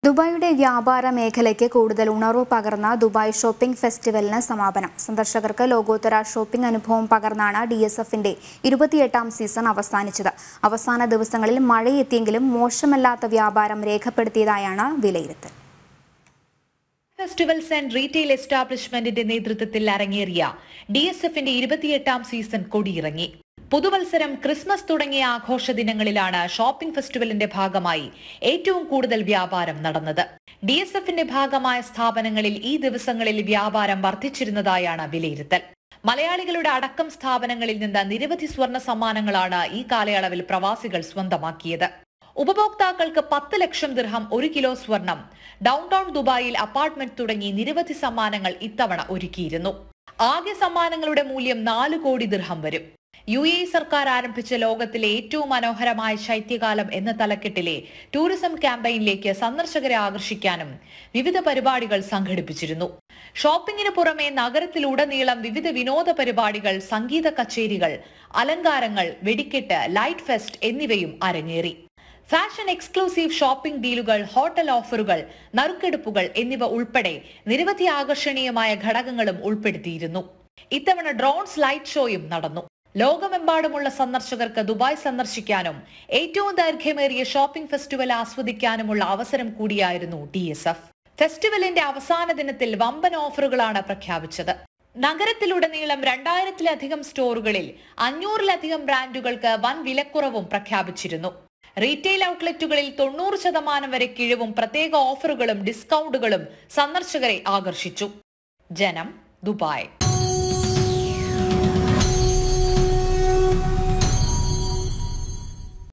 ദുബായിയുടെ വ്യാപാര മേഖലയ്ക്ക് കൂടുതൽ ഉണർവ് പകർന്ന ദുബായ് ഷോപ്പിംഗ് ഫെസ്റ്റിവലിന് സമാപനം സന്ദർശകർക്ക് ലോകോത്തര ഷോപ്പിംഗ് അനുഭവം പകർന്നാണ് ഡി എസ് എഫിന്റെ ഇരുപത്തിയെട്ടാം സീസൺ അവസാനിച്ചത് അവസാന ദിവസങ്ങളിൽ മഴയെത്തിയെങ്കിലും മോശമല്ലാത്ത വ്യാപാരം രേഖപ്പെടുത്തിയതായാണ് വിലയിരുത്തൽ ഫെസ്റ്റിവൽസ് ആൻഡ് റീറ്റെയിൽ എസ്റ്റാബ്ലിഷ്മെന്റിന്റെ നേതൃത്വത്തിൽ അരങ്ങേറിയ ഡി എസ് എഫിന്റെ ഇരുപത്തിയെട്ടാം സീസൺ കൊടിയിറങ്ങി പുതുവത്സരം ക്രിസ്മസ് തുടങ്ങിയ ആഘോഷ ദിനങ്ങളിലാണ് ഷോപ്പിംഗ് ഫെസ്റ്റിവലിന്റെ ഭാഗമായി ഏറ്റവും കൂടുതൽ വ്യാപാരം നടന്നത് ഡി എസ് എഫിന്റെ ഭാഗമായ സ്ഥാപനങ്ങളിൽ ഈ ദിവസങ്ങളിൽ വ്യാപാരം വർദ്ധിച്ചിരുന്നതായാണ് വിലയിരുത്തൽ മലയാളികളുടെ അടക്കം സ്ഥാപനങ്ങളിൽ നിന്ന് നിരവധി സ്വർണ്ണ സമ്മാനങ്ങളാണ് ഈ കാലയളവിൽ പ്രവാസികൾ സ്വന്തമാക്കിയത് ഉപഭോക്താക്കൾക്ക് പത്ത് ലക്ഷം ദിർഹം ഒരു കിലോ സ്വർണം ഡൗൺ ടൗൺ ദുബായിൽ അപ്പാർട്ട്മെന്റ് തുടങ്ങി നിരവധി സമ്മാനങ്ങൾ ഇത്തവണ ഒരുക്കിയിരുന്നു ആകെ സമ്മാനങ്ങളുടെ മൂല്യം നാല് കോടി ദിർഹം വരും യു എ സർക്കാർ ആരംഭിച്ച ലോകത്തിലെ ഏറ്റവും മനോഹരമായ ശൈത്യകാലം എന്ന തലക്കെട്ടിലെ ടൂറിസം ക്യാമ്പയിനിലേക്ക് സന്ദർശകരെ ആകർഷിക്കാനും വിവിധ പരിപാടികൾ സംഘടിപ്പിച്ചിരുന്നു ഷോപ്പിംഗിന് പുറമെ നഗരത്തിലുടനീളം വിവിധ വിനോദ പരിപാടികൾ സംഗീത കച്ചേരികൾ അലങ്കാരങ്ങൾ വെടിക്കെട്ട് ലൈറ്റ് ഫെസ്റ്റ് എന്നിവയും അരങ്ങേറി ഫാഷൻ എക്സ്ക്ലൂസീവ് ഷോപ്പിംഗ് ഡീലുകൾ ഹോട്ടൽ ഓഫറുകൾ നറുക്കെടുപ്പുകൾ എന്നിവ ഉൾപ്പെടെ നിരവധി ആകർഷണീയമായ ഘടകങ്ങളും ഉൾപ്പെടുത്തിയിരുന്നു ഇത്തവണ ഡ്രോൺസ് ലൈറ്റ് ഷോയും നടന്നു ലോകമെമ്പാടുമുള്ള സന്ദർശകർക്ക് ദുബായ് സന്ദർശിക്കാനും ഏറ്റവും ദൈർഘ്യമേറിയ ഷോപ്പിംഗ് ഫെസ്റ്റിവൽ ആസ്വദിക്കാനുമുള്ള അവസരം കൂടിയായിരുന്നു ഡി എസ് എഫ് ഫെസ്റ്റിവലിന്റെ അവസാന ദിനത്തിൽ വമ്പൻ ഓഫറുകളാണ് പ്രഖ്യാപിച്ചത് നഗരത്തിലുടനീളം രണ്ടായിരത്തിലധികം സ്റ്റോറുകളിൽ അഞ്ഞൂറിലധികം ബ്രാൻഡുകൾക്ക് വൻ വിലക്കുറവും പ്രഖ്യാപിച്ചിരുന്നു റീറ്റെയിൽ ഔട്ട്ലെറ്റുകളിൽ തൊണ്ണൂറ് ശതമാനം വരെ കിഴിവും പ്രത്യേക ഓഫറുകളും ഡിസ്കൗണ്ടുകളും സന്ദർശകരെ ആകർഷിച്ചു ജനം ദുബായ്